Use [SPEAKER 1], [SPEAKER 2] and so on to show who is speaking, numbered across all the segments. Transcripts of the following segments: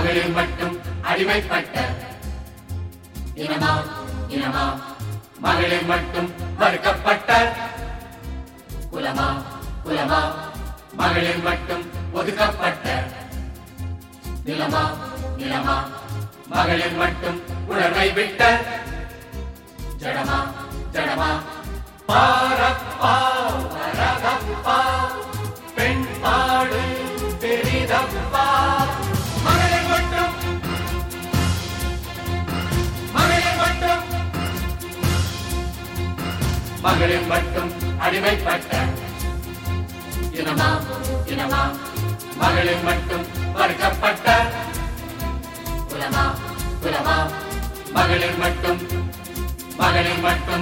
[SPEAKER 1] மகளிர் மட்டும் அடிமைப்பட்ட இனமா இனமா மகளிர் மட்டும் மறுக்கப்பட்ட குலமா குலமா மகளிர் மட்டும் ஒதுக்கப்பட்ட நிலமா நிலமா மகளிர் மட்டும் உணர்வை விட்ட ஜடமா ஜடமா பாரப்பா வரதப்பா பெண் பாடு பெரிதப்பா மகளிர் மட்டும் மகளிர் மட்டும் மகளிர் மட்டும் அடிமைப்பட்ட இனமா இனமா மகளிர் மட்டும் மறுக்கப்பட்ட குலமா குலமா மகளிர் மட்டும் மகளிர் மட்டும்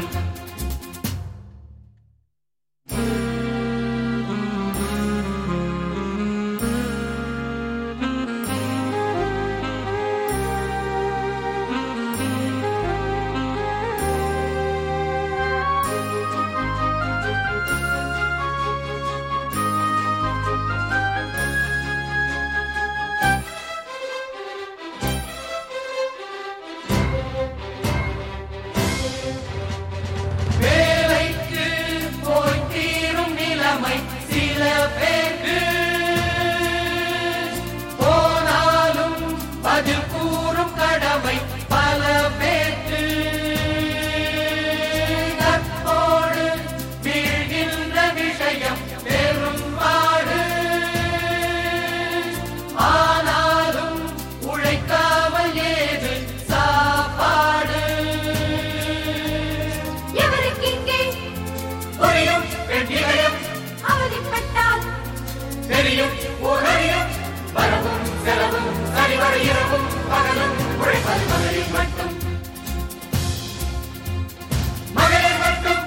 [SPEAKER 1] வேலைக்கு போய் தீரும் நிலைமை சில பேருக்கு போனாலும் பதில் கூறும் கடமை பல பேருக்கு நட்போடு வீழ்கின்ற விஷயம் பெரும்பாடு ஆனாலும் உழைக்காமல் ஏது சாப்பாடு
[SPEAKER 2] எவருக்கிங்கே
[SPEAKER 1] புரியும் வெற்றிகளையும்
[SPEAKER 2] அவதிப்பட்டால்
[SPEAKER 1] தெரியும் ஓரறியும் வரவும் செலவும் சரிவர இரவும் பகலும் உழைப்பது மகளிர் மட்டும் மகளிர் மட்டும்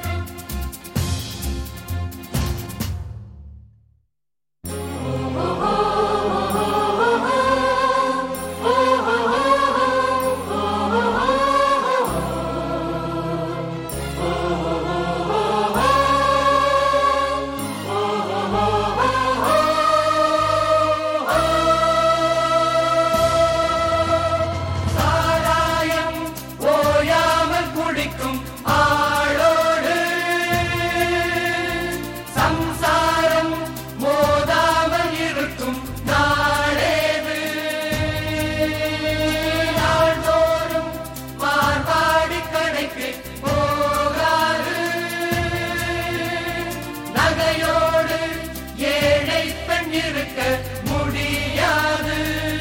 [SPEAKER 1] சாராயம் ஓயாமல் குடிக்கும் ஆளோடு சம்சாரம் மோதாமல் இருக்கும் நாளேது நாள்தோறும் மார்பாடி கடைக்கு போகாது நகையோடு ஏழை பெண் இருக்க முடியாது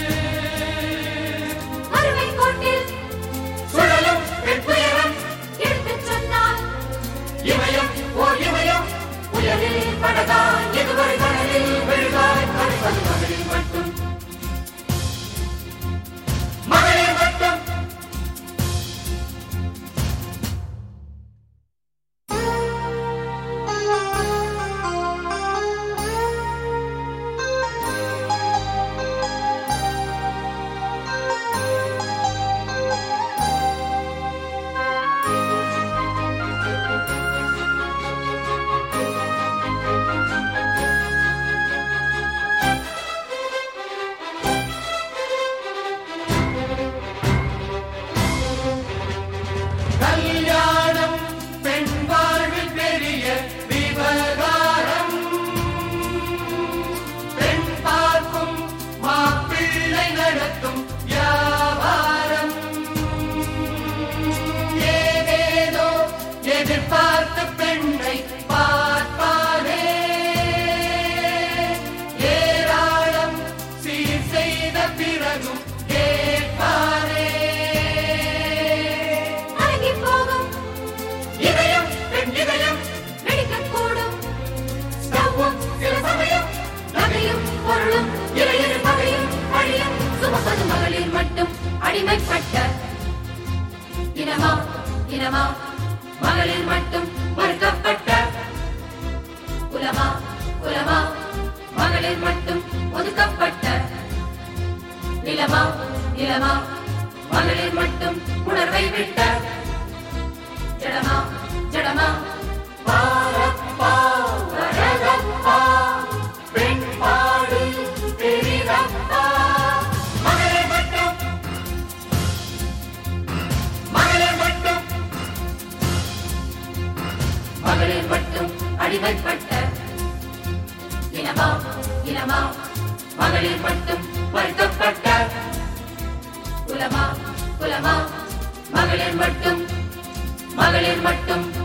[SPEAKER 2] அருமை கோட்டில்
[SPEAKER 1] சுழலும் வெற்புயரம்
[SPEAKER 2] எடுத்துச் சொன்னால்
[SPEAKER 1] இமயம் ஓர் இமயம் உயரில் படகா இதுவரை கடலில் விழுதாய் கரைப்பது மகளிர் மட்டும் மகளிர் மட்டும் கல்யாணம் பெண் வாழ்வில் பெரிய விவகாரம் பெண் பார்க்கும் மாப்பிள்ளை நடத்தும் வியாபாரம் ஏதேதோ எதிர்பார்த்த பெண்ணை பார்ப்பாரே ஏராளம் சீர் செய்த பிறகும் கேட்பாரே
[SPEAKER 2] அடங்கிப் போகும்
[SPEAKER 1] இதயம் பெண் இதயம்
[SPEAKER 2] வெடிக்கக்கூடும்
[SPEAKER 1] ஸ்டவ்வும் சில சமயம்
[SPEAKER 2] நகையும் பொருளும் இளையர் பகையும் பழியும் சுமப்பது மகளிர் மட்டும் அடிமைப்பட்ட இனமா இனமா மகளிர் மட்டும் மறுக்கப்பட்ட குலமா குலமா மகளிர் மட்டும் ஒதுக்கப்பட்ட நிலமா நிலமா மகளிர் மட்டும் உணர்வை விட்ட ஜடமா ஜடமா
[SPEAKER 1] பாரப்பா வரதப்பா பெண் பாடு பெரிதப்பா மகளிர் மட்டும்
[SPEAKER 2] அடிமைப்பட்ட இனமா இனமா மகளிர் மட்டும் வருத்தப்பட்ட குலமா குலமா மகளிர் மட்டும் மகளிர் மட்டும்